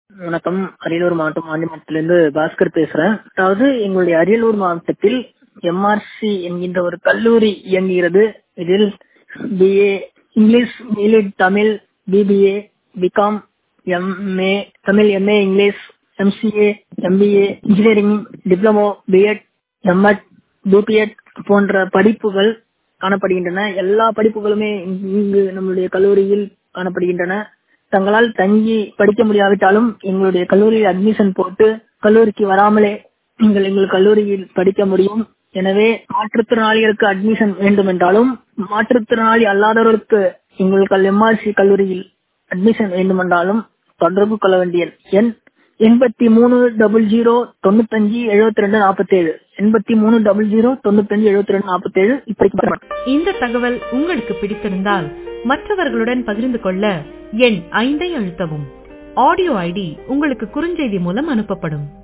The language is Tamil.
வணக்கம் அரியலூர் மாவட்டம் ஆண்டிமட்டத்திலிருந்து பாஸ்கர் பேசுறேன் அதாவது எங்களுடைய அரியலூர் மாவட்டத்தில் எம்ஆர்சி என்கின்ற ஒரு கல்லூரி இயங்குகிறது இதில் BA English BLit Tamil BBA BCom MA Tamil MA English MCA MBA engineering diploma BEd MEd BPEd போன்ற படிப்புகள் காணப்படுகின்றன எல்லா படிப்புகளுமே இங்கு நம்முடைய கல்லூரியில் காணப்படுகின்றன தங்களால் தங்கி படிக்க முடியாவிட்டாலும் எங்களுடைய கல்லூரியில் அட்மிஷன் போட்டு கல்லூரிக்கு வராமலே நீங்கள் எங்கள் கல்லூரியில் படிக்க முடியும் எனவே மாற்றுத்திறனாளிகளுக்கு அட்மிஷன் வேண்டும் என்றாலும் மாற்றுத்திறனாளி அல்லாதவர்களுக்கு எங்கள் எம்ஆர்சி கல்லூரியில் அட்மிஷன் வேண்டுமென்றாலும் தொடர்பு கொள்ள வேண்டிய எண் எண்பத்தி மூணு டபுள் ஜீரோ தொண்ணூத்தஞ்சு எழுபத்தி ரெண்டு நாற்பத்தி ஏழு எண்பத்தி மூணு டபுள் ஜீரோ தொண்ணூத்தஞ்சு எழுபத்தி ரெண்டு நாற்பத்தி ஏழு இப்படி இந்த தகவல் உங்களுக்கு பிடித்திருந்தால் மற்றவர்களுடன் பகிர்ந்து கொள்ள எண் ஐந்தை அழுத்தவும் ஆடியோ ஐடி உங்களுக்கு குறுஞ்செய்தி மூலம் அனுப்பப்படும்